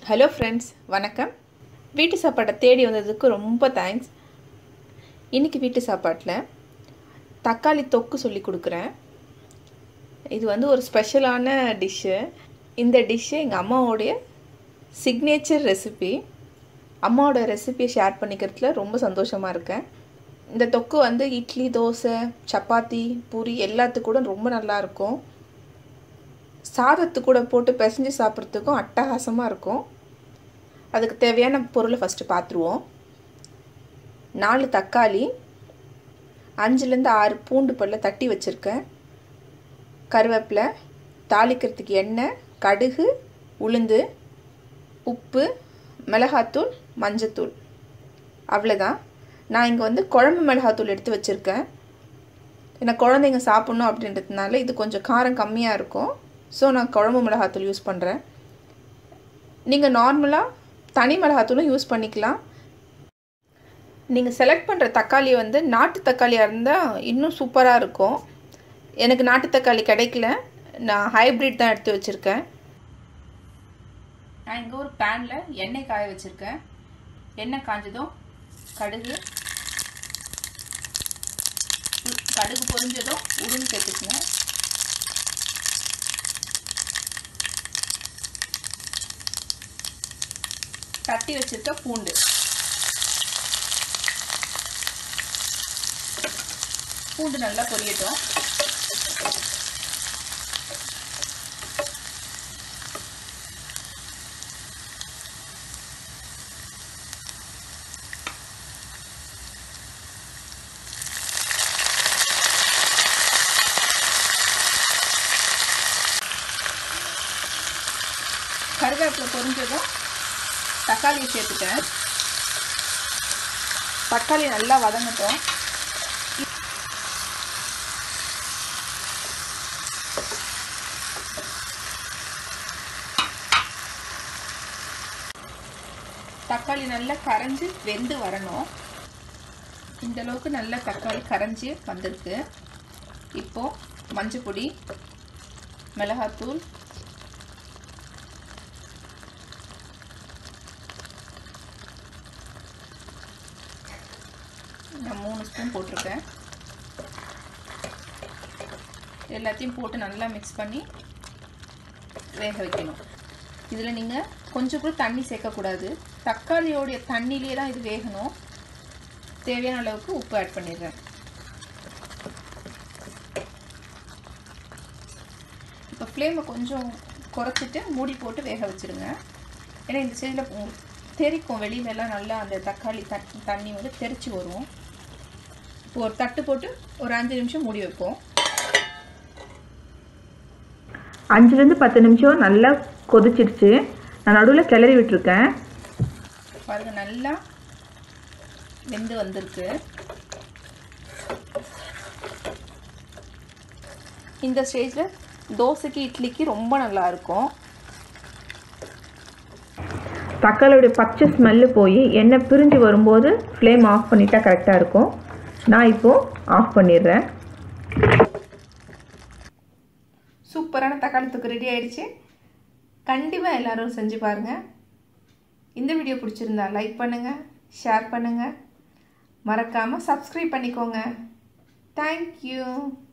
hello friends வணக்கம் வீட்டு சாப்பாட்டை தேடி வந்ததுக்கு ரொம்ப தேங்க்ஸ் இன்றைக்கி வீட்டு சாப்பாட்டில் தக்காளி தொக்கு சொல்லி கொடுக்குறேன் இது வந்து ஒரு ஸ்பெஷலான டிஷ்ஷு இந்த டிஷ்ஷு எங்கள் அம்மாவோடைய சிக்னேச்சர் ரெசிபி அம்மாவோட ரெசிபியை ஷேர் பண்ணிக்கிறதுல ரொம்ப சந்தோஷமாக இருக்கேன் இந்த தொக்கு வந்து இட்லி தோசை சப்பாத்தி பூரி எல்லாத்துக்கு கூட ரொம்ப நல்லாயிருக்கும் சாதத்து கூட போட்டு பிசைஞ்சு சாப்பிட்றதுக்கும் அட்டகாசமாக இருக்கும் அதுக்கு தேவையான பொருளை ஃபஸ்ட்டு பார்த்துருவோம் நாலு தக்காளி அஞ்சுலேருந்து ஆறு பூண்டு பல்ல தட்டி வச்சுருக்கேன் கருவேப்பிலை தாளிக்கிறதுக்கு எண்ணெய் கடுகு உளுந்து உப்பு மிளகாத்தூள் மஞ்சத்தூள் அவ்வளோதான் நான் இங்கே வந்து குழம்பு மிளகாத்தூள் எடுத்து வச்சுருக்கேன் ஏன்னா குழந்தைங்க சாப்பிட்ணும் அப்படின்றதுனால இது கொஞ்சம் காரம் கம்மியாக இருக்கும் ஸோ நான் குழம்பு மிளகாத்தூள் யூஸ் பண்ணுறேன் நீங்கள் நார்மலாக தனி மிளகாத்தூளும் யூஸ் பண்ணிக்கலாம் நீங்கள் செலக்ட் பண்ணுற தக்காளி வந்து நாட்டு தக்காளியாக இருந்தால் இன்னும் சூப்பராக இருக்கும் எனக்கு நாட்டு தக்காளி கிடைக்கல நான் ஹைப்ரிட் தான் எடுத்து வச்சுருக்கேன் நான் இங்கே ஒரு பேனில் எண்ணெய் காய வச்சுருக்கேன் எண்ணெய் காஞ்சதும் கடுகு கடுகு பொரிஞ்சதும் உருண்டு சேர்த்துக்குங்க தட்டி வச்சிருக்க பூண்டு பூண்டு நல்லா பொரியட்டும் கருவேப்பிலை பொரிஞ்சதும் தக்காளியை சேர்த்துட்டேன் தக்காளி நல்லா வதங்கட்டும் தக்காளி நல்லா கரைஞ்சி வெந்து வரணும் இந்த அளவுக்கு நல்லா தக்காளி கரைஞ்சி வந்திருக்கு இப்போ மஞ்சள் பொடி மிளகாத்தூள் நான் மூணு ஸ்பூன் போட்டிருக்கேன் எல்லாத்தையும் போட்டு நல்லா மிக்ஸ் பண்ணி வேக வைக்கணும் இதில் நீங்கள் கொஞ்சம் கூட தண்ணி சேர்க்கக்கூடாது தக்காளியோடைய தண்ணியிலே தான் இது வேகணும் தேவையான அளவுக்கு உப்பு ஆட் பண்ணிடுறேன் இப்போ ஃப்ளேமை கொஞ்சம் குறைச்சிட்டு மூடி போட்டு வேக வச்சுருங்க ஏன்னா இந்த சைடில் தெறிக்கும் வெளியிலலாம் நல்லா அந்த தக்காளி தண்ணி வந்து தெறிச்சு வரும் இப்போ ஒரு தட்டு போட்டு ஒரு அஞ்சு நிமிஷம் மூடி வைப்போம் அஞ்சுலேருந்து பத்து நிமிஷம் நல்லா கொதிச்சிடுச்சு நான் நடுவில் கிளறி விட்டுருக்கேன் பாருங்க நல்லா வெந்து வந்திருக்கு இந்த ஸ்டேஜில் தோசைக்கு இட்லிக்கு ரொம்ப நல்லா இருக்கும் தக்காளியோடைய பச்சை ஸ்மெல்லு போய் எண்ணெய் பிரிஞ்சு வரும்போது ஃப்ளேம் ஆஃப் பண்ணிட்டா கரெக்டாக இருக்கும் நான் இப்போது ஆஃப் பண்ணிடுறேன் சூப்பரான தக்காளி தொக்கு ரெடி ஆயிடுச்சு கண்டிப்பாக எல்லோரும் செஞ்சு பாருங்கள் இந்த வீடியோ பிடிச்சிருந்தா லைக் பண்ணுங்கள் ஷேர் பண்ணுங்கள் மறக்காமல் சப்ஸ்கிரைப் பண்ணிக்கோங்க தேங்க்யூ